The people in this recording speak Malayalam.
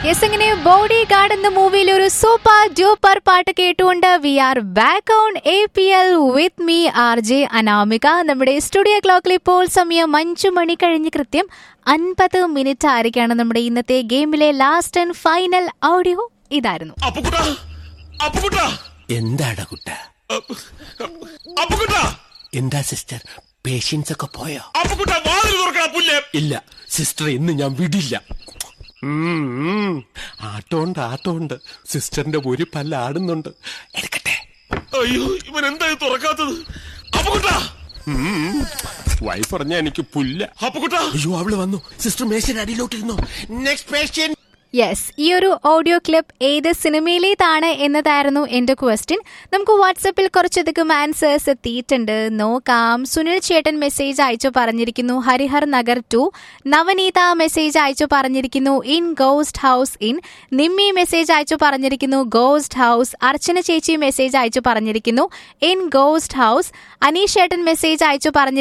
യെസ് അങ്ങനെ ബോഡി ഗാർഡ് എന്ന മൂവിയിൽ ഒരു സൂപ്പർ ഡ്യൂപ്പർ പാട്ട് കേട്ടുകൊണ്ട് we are back on A P L with me R J Anamika നമ്മുടെ സ്റ്റുഡിയോ ക്ലോക്കിൽ ഇപ്പോൾ സമയം അഞ്ചു മണി കഴിഞ്ഞ് കൃത്യം അൻപത് മിനിറ്റ് ആയിരിക്കാണ് നമ്മുടെ ഇന്നത്തെ ഗെയിമിലെ ലാസ്റ്റ് ആൻഡ് ഫൈനൽ ഓഡിയോ ഇതായിരുന്നു അപ്പുക്കുട്ട അപ്പുക്കുട്ട എന്താടാ കുട്ട അപ്പുക്കുട്ട എന്താ സിസ്റ്റർ പേഷ്യൻസ് ഒക്കെ പോയോ അപ്പുക്കുട്ട വാതിൽ തുറക്കണ പുല്ലേ ഇല്ല സിസ്റ്റർ ഇന്ന് ഞാൻ വിടില്ല ഉം, ഉം. ആട്ടോണ്ട് ആട്ടോണ്ട് സിസ്റ്ററിന്റെ ഒരു പല്ല് ആടുന്നുണ്ട് എടുക്കട്ടെ അയ്യോ ഇവൻ എന്താ ഇത് തുറക്കാത്തത് അപ്പുക്കുട്ട വൈഫ് പറഞ്ഞ എനിക്ക് പുല്ല അപ്പുക്കുട്ട അയ്യോ അവള് വന്നു സിസ്റ്റർ മേശയുടെ അടിയിലോട്ടിരുന്നു നെക്സ്റ്റ് പേഷ്യൻ യെസ് ഈ ഒരു ഓഡിയോ ക്ലിപ്പ് ഏത് സിനിമയിലേതാണ് എന്നതായിരുന്നു എന്റെ ക്വസ്റ്റ്യൻ നമുക്ക് വാട്സപ്പിൽ കുറച്ചധികം ആൻസേഴ്സ് എത്തിയിട്ടുണ്ട് നോക്കാം സുനിൽ ചേട്ടൻ മെസ്സേജ് അയച്ചു പറഞ്ഞിരിക്കുന്നു ഹരിഹർ നഗർ ടു നവനീത മെസ്സേജ് അയച്ചു പറഞ്ഞിരിക്കുന്നു in ghost house inn Nimmi message അയച്ചു പറഞ്ഞിരിക്കുന്നു ഗോസ്റ്റ് ഹൗസ് അർച്ചന ചേച്ചി മെസ്സേജ് അയച്ചു പറഞ്ഞിരിക്കുന്നു ഇൻ ഗോസ്റ്റ് ഹൗസ് അനീഷ് ചേട്ടൻ മെസ്സേജ് അയച്ചു പറഞ്ഞിരിക്കുന്നു